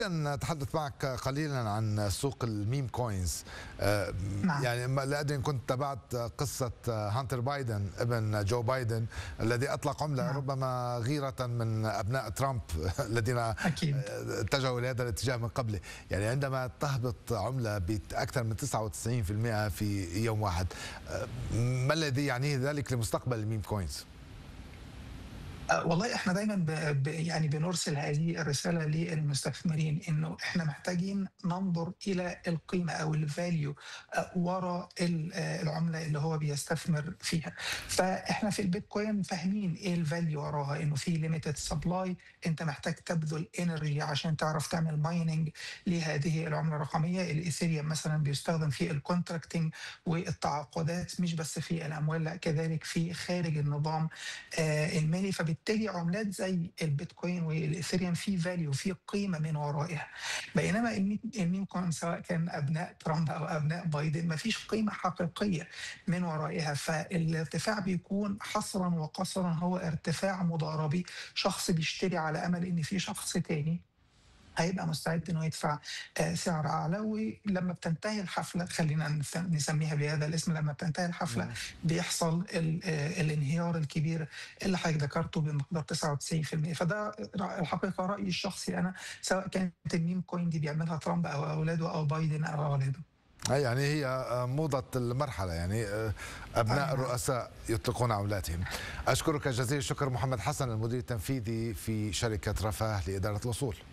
نتحدث معك قليلا عن سوق الميم كوينز نعم. يعني لا ادري ان كنت تابعت قصه هانتر بايدن ابن جو بايدن الذي اطلق عمله نعم. ربما غيره من ابناء ترامب الذين أكيد. اتجهوا لهذا الاتجاه من قبله يعني عندما تهبط عمله باكثر من 99% في يوم واحد ما الذي يعنيه ذلك لمستقبل الميم كوينز آه، والله احنا دايما ب... ب... يعني بنرسل هذه الرساله للمستثمرين انه احنا محتاجين ننظر الى القيمه او الفاليو وراء ال- آه، العمله اللي هو بيستثمر فيها فاحنا في البيتكوين فاهمين ايه الفاليو وراها انه في ليميتد سبلاي انت محتاج تبذل انرجي عشان تعرف تعمل مايننج لهذه العمله الرقميه الايثيريوم مثلا بيستخدم في الكونتراكتنج والتعاقدات مش بس في الاموال لا كذلك في خارج النظام آه، المالي فبالتالي عملات زي البيتكوين والايثيريوم في فاليو في قيمه من ورائها بينما المي- الميم كوين سواء كان ابناء ترامب او ابناء بايدن ما فيش قيمه حقيقيه من ورائها فالارتفاع بيكون حصرا وقصرا هو ارتفاع مضاربي شخص بيشتري على امل ان في شخص تاني هيبقى مستعد انه يدفع آه، سعر اعلى ولما بتنتهي الحفله خلينا نس- نسميها بهذا الاسم لما بتنتهي الحفله بيحصل ال- آه، الانهيار الكبير اللي حضرتك ذكرته بمقدار 99% فده رأ- الحقيقه رايي الشخصي انا سواء كانت الميم كوين دي بيعملها ترامب او اولاده او بايدن او اولاده أي يعني هي موضة المرحلة يعني أبناء أي. الرؤساء يطلقون عملاتهم أشكرك جزيل الشكر محمد حسن المدير التنفيذي في شركة رفاه لإدارة الأصول